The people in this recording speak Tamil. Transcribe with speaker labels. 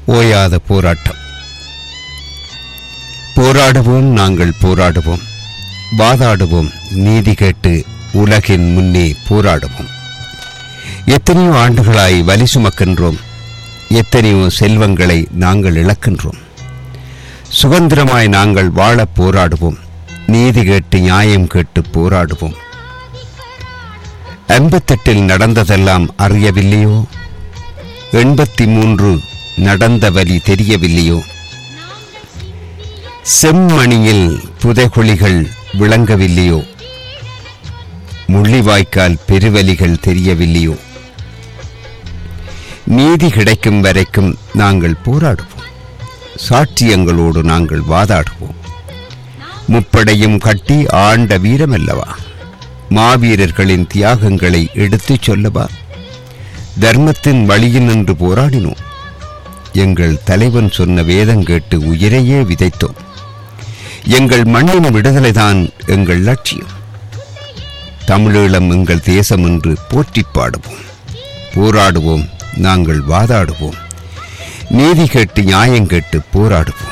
Speaker 1: ஓயாத போராட்டம் போராடுவோம் நாங்கள் போராடுவோம் வாதாடுவோம் நீதி கேட்டு உலகின் முன்னே போராடுவோம் எத்தனையோ ஆண்டுகளாய் வலி சுமக்கின்றோம் எத்தனையோ செல்வங்களை நாங்கள் இழக்கின்றோம் சுதந்திரமாய் நாங்கள் வாழ போராடுவோம் நீதி கேட்டு நியாயம் கேட்டு போராடுவோம் எண்பத்தெட்டில் நடந்ததெல்லாம் அறியவில்லையோ எண்பத்தி மூன்று நடந்த வலி தெரியவில்லையோ செம்மணியில் புதைகுழிகள் விளங்கவில்லையோ முள்ளிவாய்க்கால் பெருவலிகள் தெரியவில்லையோ நீதி கிடைக்கும் வரைக்கும் நாங்கள் போராடுவோம் சாட்சியங்களோடு நாங்கள் வாதாடுவோம் முப்படையும் கட்டி ஆண்ட வீரமல்லவா மாவீரர்களின் தியாகங்களை எடுத்துச் சொல்லவா தர்மத்தின் வழியில் நின்று போராடினோம் எங்கள் தலைவன் சொன்ன வேதம் கேட்டு உயிரையே விதைத்தோம் எங்கள் மண்ணின் விடுதலைதான் எங்கள் லட்சியம் தமிழீழம் எங்கள் தேசம் என்று போற்றிப் பாடுவோம் போராடுவோம் நாங்கள் வாதாடுவோம் நீதி கேட்டு நியாயம் கேட்டு போராடுவோம்